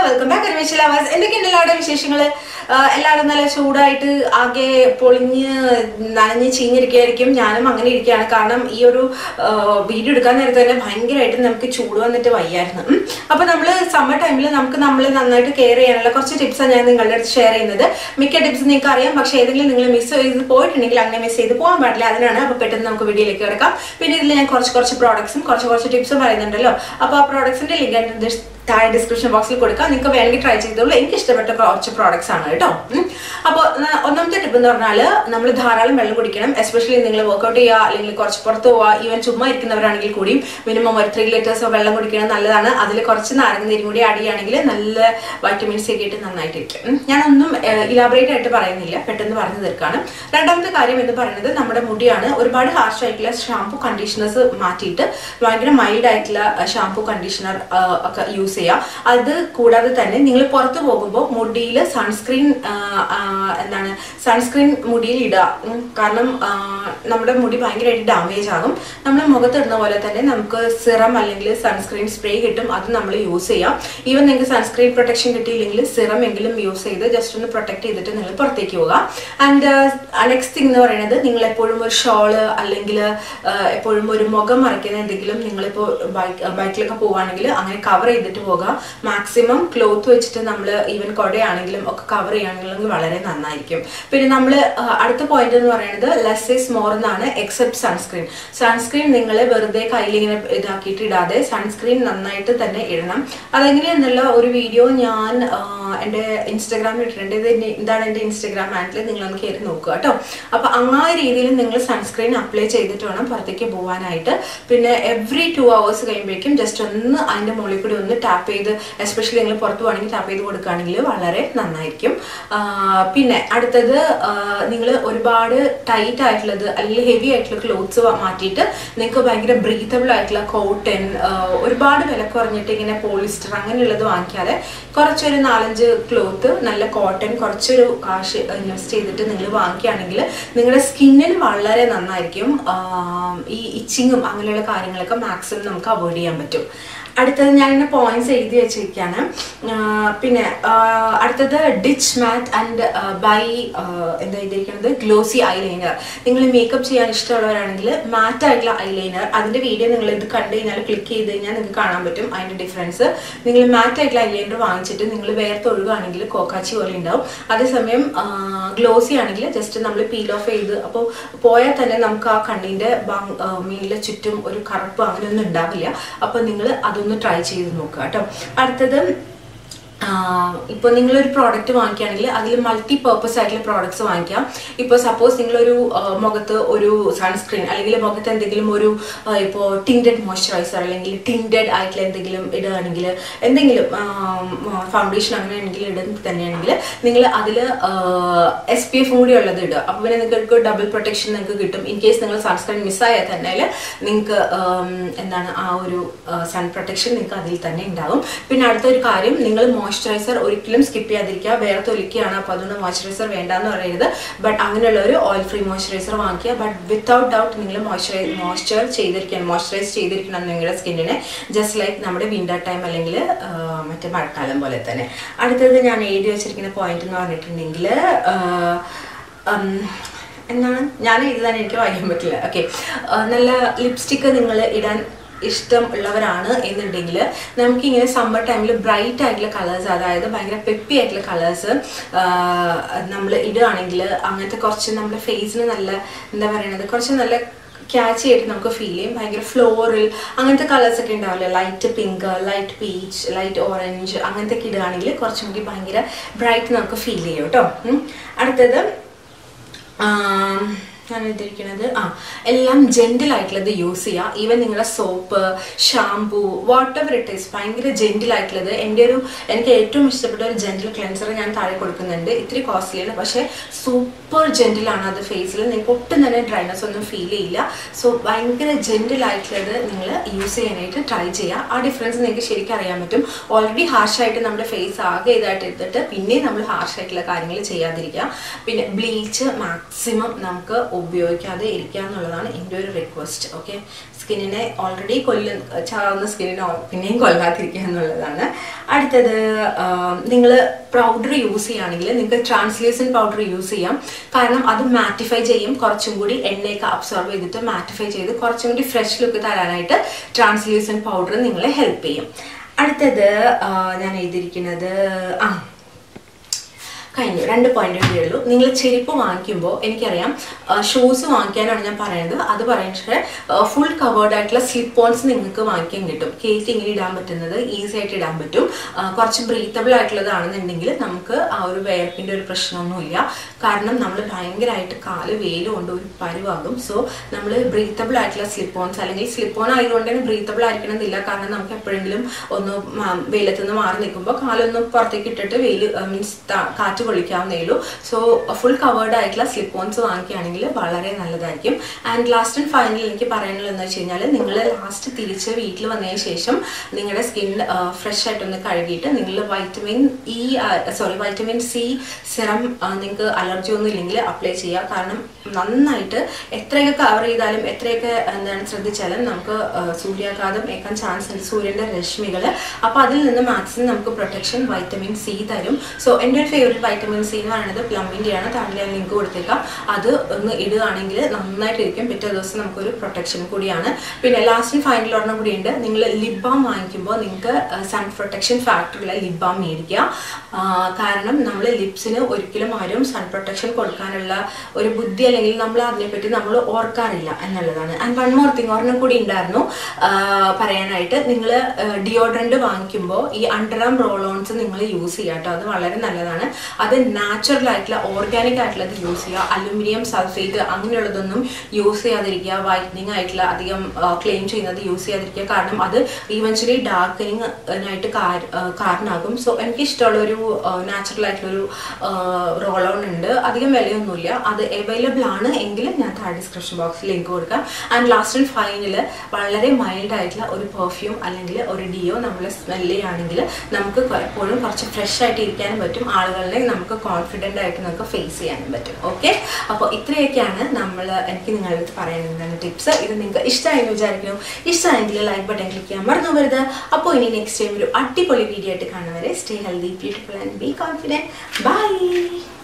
Welcome back അരമേശ് lovers എന്തൊക്കെയുണ്ട് എല്ലാവരുടെ വിശേഷങ്ങൾ എല്ലാവരും നല്ല ചൂടായിട്ട് ആകെ പൊളിഞ്ഞ് നനഞ്ഞ് ചീഞ്ഞിരിക്കുകയായിരിക്കും ഞാനും അങ്ങനെ ഇരിക്കുകയാണ് കാരണം ഈ ഒരു വീഡിയോ എടുക്കാൻ നേരത്തെ തന്നെ ഭയങ്കരമായിട്ട് നമുക്ക് ചൂട് വന്നിട്ട് വയ്യായിരുന്നു ഉം. അപ്പൊ നമ്മൾ സമ്മർ ടൈമിൽ നമുക്ക് നമ്മൾ നന്നായിട്ട് കെയർ ചെയ്യാനുള്ള കുറച്ച് ടിപ്സാണ് ഞാൻ നിങ്ങളുടെ അടുത്ത് ഷെയർ ചെയ്യുന്നത് മിക്ക ടിപ്സ് നിങ്ങൾക്ക് അറിയാം പക്ഷേ ഏതെങ്കിലും നിങ്ങൾ മിസ് ചെയ്ത് പോയിട്ടുണ്ടെങ്കിൽ അങ്ങനെ മിസ് ചെയ്ത് പോകാൻ പാടില്ല അതിനാണ് അപ്പൊ പെട്ടെന്ന് നമുക്ക് വീഡിയോയിലേക്ക് കിടക്കാം പിന്നെ ഇതിൽ ഞാൻ കുറച്ച് കുറച്ച് പ്രോഡക്ട്സും കുറച്ച് കുറച്ച് ടിപ്സും പറയുന്നുണ്ടല്ലോ അപ്പൊ ആ പ്രോഡക്ട്സിന്റെ ലിങ്ക് താഴെ ഡിസ്ക്രിപ്ഷൻ ബോക്സിൽ കൊടുക്കാം നിങ്ങൾക്ക് വേണമെങ്കിൽ ട്രൈ ചെയ്തോളൂ എനിക്ക് ഇഷ്ടപ്പെട്ട കുറച്ച് പ്രോഡക്ട്സ് ആണ് കേട്ടോ അപ്പോൾ ഒന്നാമത്തെ ടിപ്പ് എന്ന് പറഞ്ഞാൽ നമ്മൾ ധാരാളം വെള്ളം കുടിക്കണം എസ്പെഷ്യലി നിങ്ങൾ വർക്കൗട്ട് ചെയ്യുക അല്ലെങ്കിൽ കുറച്ച് പുറത്ത് പോവുക ഈവൻ ചുമ്മാ ഇരിക്കുന്നവരാണെങ്കിൽ കൂടിയും മിനിമം ഒരു ത്രീ ലിറ്റേഴ്സ് വെള്ളം കുടിക്കണം നല്ലതാണ് അതിൽ കുറച്ച് നാരങ്ങ നീരും കൂടി ആഡ് ചെയ്യുകയാണെങ്കിൽ നല്ല വൈറ്റമിൻസ് ഒക്കെ ആയിട്ട് നന്നായിട്ടിരിക്കും ഉം. ഞാനൊന്നും ഇലാബറേറ്റ് ആയിട്ട് പറയുന്നില്ല പെട്ടെന്ന് പറഞ്ഞു തീർക്കാണ് രണ്ടാമത്തെ കാര്യം എന്ന് പറയുന്നത് നമ്മുടെ മുടിയാണ് ഒരുപാട് ഹാർഷ് ആയിട്ടുള്ള ഷാംപൂ കണ്ടീഷണേഴ്സ് മാറ്റിയിട്ട് ഭയങ്കര മൈൽഡ് ആയിട്ടുള്ള ഷാംപൂ കണ്ടീഷണർ ഒക്കെ യൂസ് ചെയ്യുക അത് കൂടാതെ തന്നെ നിങ്ങൾ പുറത്ത് പോകുമ്പോൾ മുടിയിൽ സൺസ്ക്രീൻ എന്താണ് സൺസ്ക്രീൻ മുടിയിൽ ഇടുക ഉം. കാരണം ആ, നമ്മുടെ മുടി ഭയങ്കരമായിട്ട് ഡാമേജ് ആകും നമ്മൾ മുഖത്തിടുന്ന പോലെ തന്നെ നമുക്ക് സിറം അല്ലെങ്കിൽ സൺസ്ക്രീൻ സ്പ്രേ കിട്ടും അത് നമ്മൾ യൂസ് ചെയ്യാം ഈവൻ നിങ്ങൾക്ക് സൺസ്ക്രീൻ പ്രൊട്ടക്ഷൻ കിട്ടിയില്ലെങ്കിൽ സിറം എങ്കിലും യൂസ് ചെയ്ത് ജസ്റ്റ് ഒന്ന് പ്രൊട്ടക്ട് ചെയ്തിട്ട് നിങ്ങൾ പുറത്തേക്ക് പോവുക ആൻഡ് നെക്സ്റ്റ് തിങ് എന്ന് പറയുന്നത് നിങ്ങൾ എപ്പോഴും ഒരു ഷോള് അല്ലെങ്കിൽ എപ്പോഴും ഒരു മുഖം മറയ്ക്കുന്ന എന്തെങ്കിലും നിങ്ങളിപ്പോൾ ബൈക്ക് ബൈക്കിലൊക്കെ പോവുകയാണെങ്കിൽ അങ്ങനെ കവർ ചെയ്തിട്ട് പോകുക മാക്സിമം ക്ലോത്ത് വെച്ചിട്ട് നമ്മൾ ഈവൻ കൊടയാണെങ്കിലും ഒക്കെ കവർ ചെയ്യുകയാണെങ്കിലും വളരെ നന്നായിരിക്കും പിന്നെ നമ്മൾ അടുത്ത പോയിന്റ് എന്ന് പറയുന്നത് ലെസ് ഈസ് മോർ എന്നാണ് എക്സെപ്റ്റ് സൺസ്ക്രീൻ സൺസ്ക്രീൻ നിങ്ങൾ വെറുതെ കയ്യിൽ ഇങ്ങനെ ഇതാക്കിയിട്ട് ഇടാതെ സൺസ്ക്രീൻ നന്നായിട്ട് തന്നെ ഇടണം അതെങ്ങനെയാണെന്നുള്ള ഒരു വീഡിയോ ഞാൻ ആ, എൻ്റെ ഇൻസ്റ്റാഗ്രാമിൽ ഇട്ടിട്ടുണ്ട് ഇത് എന്നെ- ഇതാണ് എൻ്റെ ഇൻസ്റ്റാഗ്രാം ഹാൻഡിൽ നിങ്ങളൊന്ന് കയറി നോക്കുക കേട്ടോ അപ്പൊ ആ രീതിയിൽ നിങ്ങൾ സൺസ്ക്രീൻ അപ്ലൈ ചെയ്തിട്ട് വേണം പുറത്തേക്ക് പോകാനായിട്ട് പിന്നെ എവറി ടു അവേഴ്സ് കഴിയുമ്പോഴേക്കും ജസ്റ്റ് ഒന്ന് അതിന്റെ മുകളിൽ കൂടി ഒന്ന് ടാപ്പ് ചെയ്ത് എസ്പെഷ്യലി നിങ്ങൾ പുറത്ത് പോകണമെങ്കിൽ ടാപ്പ് ചെയ്ത് കൊടുക്കുകയാണെങ്കിൽ വളരെ നന്നായിരിക്കും ആ, പിന്നെ അടുത്തത് നിങ്ങൾ ഒരുപാട് ടൈറ്റ് ആയിട്ടുള്ളത് അല്ലെങ്കിൽ ഹെവി ആയിട്ടുള്ള ക്ലോത്ത്സ് മാറ്റിയിട്ട് നിങ്ങൾക്ക് ഭയങ്കര ബ്രീത്തബിൾ ആയിട്ടുള്ള കോട്ടൺ ഒരുപാട് വില കുറഞ്ഞിട്ട് ഇങ്ങനെ പോളിസ്റ്റർ അങ്ങനെയുള്ളത് വാങ്ങിക്കാതെ കുറച്ചൊരു നാലഞ്ച് ക്ലോത്ത് നല്ല കോട്ടൺ കുറച്ചൊരു കാശ് ഇൻവെസ്റ്റ് ചെയ്തിട്ട് നിങ്ങൾ വാങ്ങിക്കുകയാണെങ്കിൽ നിങ്ങളുടെ സ്കിന്നിന് വളരെ നന്നായിരിക്കും ആ, ഈ ഇച്ചിങ്ങും അങ്ങനെയുള്ള കാര്യങ്ങളൊക്കെ മാക്സിമം നമുക്ക് അവോയ്ഡ് ചെയ്യാൻ പറ്റും അടുത്തത് ഞാൻ ഇങ്ങനെ പോയിന്റ്സ് എഴുതി വെച്ചിരിക്കുകയാണ് ആ, പിന്നെ ആ, അടുത്തത് ഡിച്ച് മാറ്റ് ആൻഡ് ബൈ എന്താ എഴുതിയിരിക്കുന്നത് ഗ്ലോസി ഐലൈനർ നിങ്ങൾ മേക്കപ്പ് ചെയ്യാൻ ഇഷ്ടമുള്ളവരാണെങ്കിൽ മാറ്റ് ആയിട്ടുള്ള ഐലൈനർ അതിന്റെ വീഡിയോ നിങ്ങൾ ഇത് കണ്ടു കഴിഞ്ഞാൽ ക്ലിക്ക് ചെയ്ത് കഴിഞ്ഞാൽ നിങ്ങൾക്ക് കാണാൻ പറ്റും അതിന്റെ ഡിഫറൻസ് നിങ്ങൾ മാറ്റ് ആയിട്ടുള്ള ഐലൈനർ വാങ്ങിച്ചിട്ട് നിങ്ങൾ വേർത്തൊഴുകുകയാണെങ്കിൽ കോക്കാച്ചി പോലെ ഉണ്ടാവും അതേസമയം ഗ്ലോസി ആണെങ്കിൽ ജസ്റ്റ് നമ്മൾ പീൽ ഓഫ് ചെയ്ത് അപ്പോൾ പോയാൽ തന്നെ നമുക്ക് ആ കണ്ണിന്റെ മീനിലെ ചുറ്റും ഒരു കറുപ്പ് അങ്ങനെയൊന്നും ഉണ്ടാവില്ല അപ്പോൾ നിങ്ങൾ അതൊന്ന് ട്രൈ ചെയ്ത് നോക്കുക കേട്ടോ അടുത്തത് ഇപ്പോൾ നിങ്ങളൊരു പ്രോഡക്റ്റ് വാങ്ങിക്കുകയാണെങ്കിൽ അതിൽ മൾട്ടി പർപ്പസ് ആയിട്ടുള്ള പ്രോഡക്ട്സ് വാങ്ങിക്കാം ഇപ്പോൾ സപ്പോസ് നിങ്ങളൊരു ആ, മുഖത്ത് ഒരു സൺസ്ക്രീൻ അല്ലെങ്കിൽ മുഖത്ത് എന്തെങ്കിലും ഒരു ഇപ്പോൾ ടിൻഡഡ് മോയ്സ്ചറൈസർ അല്ലെങ്കിൽ ടിൻഡഡ് ആയിട്ടുള്ള എന്തെങ്കിലും ഇടുകയാണെങ്കിൽ എന്തെങ്കിലും ഫൗണ്ടേഷൻ അങ്ങനെ എന്തെങ്കിലും ഇടുന്നത് തന്നെയാണെങ്കിൽ നിങ്ങൾ അതിൽ എസ് പി എഫ് കൂടി ഉള്ളത് ഇടുക അപ്പോൾ പിന്നെ നിങ്ങൾക്ക് ഡബിൾ പ്രൊട്ടക്ഷൻ നിങ്ങൾക്ക് കിട്ടും ഇൻ കേസ് നിങ്ങൾ സൺസ്ക്രീൻ മിസ്സായാൽ തന്നെ നിങ്ങൾക്ക് എന്താണ് ആ ഒരു സൺ പ്രൊട്ടക്ഷൻ നിങ്ങൾക്ക് അതിൽ തന്നെ ഉണ്ടാവും പിന്നെ അടുത്തൊരു കാര്യം നിങ്ങൾ മോയ്സ്ചറൈസർ ഒരിക്കലും സ്കിപ്പ് ചെയ്യാതിരിക്കുക വേറെ തൊലിക്കുകയാണ് അപ്പോൾ അതുകൊണ്ട് മോയ്സ്ചറൈസർ വേണ്ടാന്ന് പറയരുത് ബട്ട് അങ്ങനെയുള്ള ഒരു ഓയിൽ ഫ്രീ മോയ്സ്ചറൈസർ വാങ്ങിക്കുക ബട്ട് വിത്തൗട്ട് ഡൗട്ട് നിങ്ങൾ മോയ്സ്ചറൈ മോയ്സ്ചർ ചെയ്തിരിക്കണം മോയ്സ്ചറൈസ് ചെയ്തിരിക്കണം നിങ്ങളുടെ സ്കിന്നിനെ ജസ്റ്റ് ലൈക്ക് നമ്മുടെ വിന്റർ ടൈം അല്ലെങ്കിൽ മറ്റേ മഴക്കാലം പോലെ തന്നെ അടുത്തത് ഞാൻ എഴുതി വെച്ചിരിക്കുന്ന പോയിന്റ് എന്ന് പറഞ്ഞിട്ടുണ്ടെങ്കിൽ എന്താണ് ഞാൻ എഴുതാൻ എനിക്ക് വായിക്കാൻ പറ്റില്ല ഓക്കെ നല്ല ലിപ്സ്റ്റിക്ക് നിങ്ങൾ ഇടാൻ ഇഷ്ടം ഉള്ളവരാണ് എന്നുണ്ടെങ്കിൽ നമുക്ക് ഇങ്ങനെ സമ്മർ ടൈമിൽ ബ്രൈറ്റ് ആയിട്ടുള്ള കളേഴ്സ് അതായത് ഭയങ്കര പെപ്പി ആയിട്ടുള്ള കളേഴ്സ് നമ്മൾ ഇടുകയാണെങ്കിൽ അങ്ങനത്തെ കുറച്ച് നമ്മുടെ ഫേസിന് നല്ല എന്താ പറയുന്നത് കുറച്ച് നല്ല ക്യാച്ച് ആയിട്ട് നമുക്ക് ഫീൽ ചെയ്യും ഭയങ്കര ഫ്ലോറൽ അങ്ങനത്തെ കളേഴ്സ് ഒക്കെ ഉണ്ടാവില്ലേ light pink light peach light orange അങ്ങനത്തെ ഒക്കെ ഇടുകയാണെങ്കിൽ കുറച്ചും കൂടി ഭയങ്കര ബ്രൈറ്റ് നമുക്ക് ഫീൽ ചെയ്യും കേട്ടോ ഉം. അടുത്തത് ആം, ഞാൻ എഴുതിയിരിക്കുന്നത് ആ എല്ലാം ജെന്റിൽ ആയിട്ടുള്ളത് യൂസ് ചെയ്യുക ഈവൻ നിങ്ങളുടെ soap shampoo whatever it is ഭയങ്കര ജെന്റിൽ ആയിട്ടുള്ളത് എൻ്റെ ഒരു എനിക്ക് ഏറ്റവും ഇഷ്ടപ്പെട്ട ഒരു ജെന്റിൽ ക്ലെൻസർ ഞാൻ താഴെ കൊടുക്കുന്നുണ്ട് ഇത്തിരി കോസ്റ്റ്ലിയാണ് പക്ഷേ സൂപ്പർ ജെന്റിലാണ് അത് ഫേസിൽ നിങ്ങൾക്ക് ഒട്ടും തന്നെ ഡ്രൈനസ് ഒന്നും ഫീൽ ചെയ്യില്ല സോ ഭയങ്കര ജെന്റിൽ ആയിട്ടുള്ളത് നിങ്ങൾ യൂസ് ചെയ്യാനായിട്ട് ട്രൈ ചെയ്യുക ആ ഡിഫറൻസ് നിങ്ങൾക്ക് ശരിക്കും അറിയാൻ പറ്റും ഓൾറെഡി ഹാർഷായിട്ട് നമ്മുടെ ഫേസ് ആകെ ഇതായിട്ട് എടുത്തിട്ട് പിന്നെ നമ്മൾ ഹാർഷായിട്ടുള്ള കാര്യങ്ങൾ ചെയ്യാതിരിക്കുക പിന്നെ ബ്ലീച്ച് മാക്സിമം നമുക്ക് ഉപയോഗിക്കാതെ ഇരിക്കുക എന്നുള്ളതാണ് എൻ്റെ ഒരു റിക്വസ്റ്റ് ഓക്കെ സ്കിന്നിനെ ഓൾറെഡി കൊല്ല ചാവുന്ന സ്കിന്നിനെ ഓ- പിന്നെയും കൊല്ലാതിരിക്കുക എന്നുള്ളതാണ് അടുത്തത് നിങ്ങൾ പൗഡർ യൂസ് ചെയ്യുകയാണെങ്കിൽ നിങ്ങൾക്ക് ട്രാൻസ്ലേഷൻ പൗഡർ യൂസ് ചെയ്യാം കാരണം അത് മാറ്റിഫൈ ചെയ്യും കുറച്ചും കൂടി എണ്ണയൊക്കെ അബ്സോർബ് ചെയ്തിട്ട് മാറ്റിഫൈ ചെയ്ത് കുറച്ചും കൂടി ഫ്രഷ് ലുക്ക് തരാനായിട്ട് ട്രാൻസ്ലേഷൻ പൗഡർ നിങ്ങളെ ഹെൽപ്പ് ചെയ്യും അടുത്തത് ആ, ഞാൻ എഴുതിയിരിക്കുന്നത് ആ കഴിഞ്ഞു രണ്ട് പോയിന്റ് കൂടിയേ ഉള്ളൂ നിങ്ങൾ ചെരുപ്പ് വാങ്ങിക്കുമ്പോൾ എനിക്കറിയാം ഷൂസ് വാങ്ങിക്കാനാണ് ഞാൻ പറയുന്നത് അത് പറയുന്നത് ഫുൾ കവേർഡ് ആയിട്ടുള്ള സ്ലിപ്പ് ഓൺസ് നിങ്ങൾക്ക് വാങ്ങിക്കാൻ കിട്ടും കേക്ക് ഇങ്ങനെ ഇടാൻ പറ്റുന്നത് ഈസി ആയിട്ട് ഇടാൻ പറ്റും ആ, കുറച്ച് ബ്രീത്തബിൾ ആയിട്ടുള്ളതാണെന്നുണ്ടെങ്കിൽ നമുക്ക് ആ ഒരു വേർപ്പിൻ്റെ ഒരു പ്രശ്നമൊന്നുമില്ല കാരണം നമ്മൾ ഭയങ്കരമായിട്ട് കാല് വെയിൽ കൊണ്ട് ഒരു പരുവാകും സോ നമ്മൾ ബ്രീത്തബിൾ ആയിട്ടുള്ള സ്ലിപ്പ് ഓൺസ് അല്ലെങ്കിൽ സ്ലിപ്പ് ഓൺ ആയതുകൊണ്ട് തന്നെ ബ്രീത്തബിൾ ആയിരിക്കണം എന്നില്ല കാരണം നമുക്ക് എപ്പോഴെങ്കിലും ഒന്ന് മ- വെയിലത്ത് നിന്ന് മാറി നിൽക്കുമ്പോൾ കാലൊന്ന് പുറത്തേക്ക് ഇട്ടിട്ട് വെയിൽ മീൻസ് കാറ്റ് കൊള്ളിക്കാവുന്നേ ഉള്ളൂ സോ ഫുൾ കവേർഡ് ആയിട്ടുള്ള സ്ലിപ്പ് ഓൺസ് വാങ്ങിക്കുകയാണെങ്കിൽ വളരെ നല്ലതായിരിക്കും ആൻഡ് ലാസ്റ്റ് ആൻഡ് ഫൈനൽ എനിക്ക് പറയാനുള്ളത് എന്ന് വെച്ച് കഴിഞ്ഞാൽ നിങ്ങൾ ലാസ്റ്റ് തിരിച്ച് വീട്ടിൽ വന്നതിന് ശേഷം നിങ്ങളുടെ സ്കിൻ ഫ്രഷ് ആയിട്ടൊന്ന് കഴുകിയിട്ട് നിങ്ങൾ vitamin E sorry vitamin C serum നിങ്ങൾക്ക് അലർജി ഒന്നും ഇല്ലെങ്കിൽ അപ്ലൈ ചെയ്യുക കാരണം നന്നായിട്ട് എത്രയൊക്കെ കവർ ചെയ്താലും എത്രയൊക്കെ എന്താണ് ശ്രദ്ധിച്ചാലും നമുക്ക് ആ, സൂര്യാഘാതം ഏക്കാൻ ചാൻസ് ഉണ്ട് സൂര്യൻ്റെ രശ്മികൾ അപ്പോൾ അതിൽ നിന്ന് മാക്സിമം നമുക്ക് പ്രൊട്ടക്ഷൻ വൈറ്റമിൻ സി തരും സോ എൻ്റെ ഒരു ഫേവറേറ്റ് വൈറ്റമിൻ സി എന്ന് പറയുന്നത് പ്ലമ്മിൻ്റെയാണ് താഴെ ഞാൻ ലിങ്ക് കൊടുത്തേക്കാം അത് ഒന്ന് ഇടുകയാണെങ്കിൽ നന്നായിട്ടിരിക്കും പിറ്റേ ദിവസം നമുക്കൊരു പ്രൊട്ടക്ഷൻ കൂടിയാണ് പിന്നെ ലാസ്റ്റ് ഫൈനൽ ഒരെണ്ണം കൂടിയുണ്ട് നിങ്ങൾ ലിപ് ബാം വാങ്ങിക്കുമ്പോൾ നിങ്ങൾക്ക് സൺ പ്രൊട്ടക്ഷൻ ഫാക്ടറിയുള്ള ലിപ് ബാം മേടിക്കുക ആ, കാരണം നമ്മൾ ലിപ്സിന് ഒരിക്കലും ആരും സൺ പ്രൊട്ടക്ഷൻ കൊടുക്കാനുള്ള ഒരു ബുദ്ധി അല്ലെങ്കിൽ നമ്മൾ അതിനെപ്പറ്റി നമ്മൾ ഓർക്കാറില്ല എന്നുള്ളതാണ് ആൻഡ് വൺ മോർ തിങ് ഒരെണ്ണം കൂടി ഉണ്ടായിരുന്നു ആ, പറയാനായിട്ട് നിങ്ങൾ ഡിയോഡ്രന്റ് വാങ്ങിക്കുമ്പോൾ ഈ അണ്ടർആം റോളോൺസ് നിങ്ങൾ യൂസ് ചെയ്യുക കേട്ടോ അത് വളരെ നല്ലതാണ് അത് നാച്ചുറൽ ആയിട്ടുള്ള ഓർഗാനിക് ആയിട്ടുള്ളത് യൂസ് ചെയ്യുക അലുമിനിയം സൾഫേറ്റ് അങ്ങനെയുള്ളതൊന്നും യൂസ് ചെയ്യാതിരിക്കുക വൈറ്റനിങ് ആയിട്ടുള്ള അധികം ക്ലെയിം ചെയ്യുന്നത് യൂസ് ചെയ്യാതിരിക്കുക കാരണം അത് ഈവൻച്വലി ഡാർക്കനിങ് ആയിട്ട് കാര- ആ, കാരണമാകും സോ എനിക്ക് ഇഷ്ടമുള്ള ഒരു നാച്ചുറൽ ആയിട്ടുള്ളൊരു റോൾ ഓൺ ഉണ്ട് അധികം വിലയൊന്നുമില്ല അത് അവൈലബിൾ ആണ് എങ്കിലും ഞാൻ താഴെ ഡിസ്ക്രിപ്ഷൻ ബോക്സിൽ ലിങ്ക് കൊടുക്കാം ആൻഡ് ലാസ്റ്റ് ആൻഡ് ഫൈനൽ വളരെ മൈൽഡ് ആയിട്ടുള്ള ഒരു പെർഫ്യൂം അല്ലെങ്കിൽ ഒരു ഡിയോ നമ്മൾ സ്മെല് ചെയ്യുകയാണെങ്കിൽ നമുക്ക് എപ്പോഴും കുറച്ച് ഫ്രഷ് ആയിട്ട് ഇരിക്കാനും പറ്റും ആളുകളെ നമുക്ക് കോൺഫിഡൻ്റ് ആയിട്ട് നമുക്ക് ഫേസ് ചെയ്യാനും പറ്റും ഓക്കെ അപ്പോൾ ഇത്രയൊക്കെയാണ് നമ്മൾ എനിക്ക് നിങ്ങളുടെ അടുത്ത് പറയാനുണ്ടായിരുന്ന ടിപ്സ് ഇത് നിങ്ങൾക്ക് ഇഷ്ടമായി എന്ന് വിചാരിക്കുന്നു ഇഷ്ടമായെങ്കിൽ ലൈക്ക് ബട്ടൺ ക്ലിക്ക് ചെയ്യാൻ മറന്നു വരുത് അപ്പോൾ ഇനി നെക്സ്റ്റ് ടൈം ഒരു അടിപൊളി വീഡിയോ ആയിട്ട് കാണുന്നവരെ stay healthy beautiful and be confident by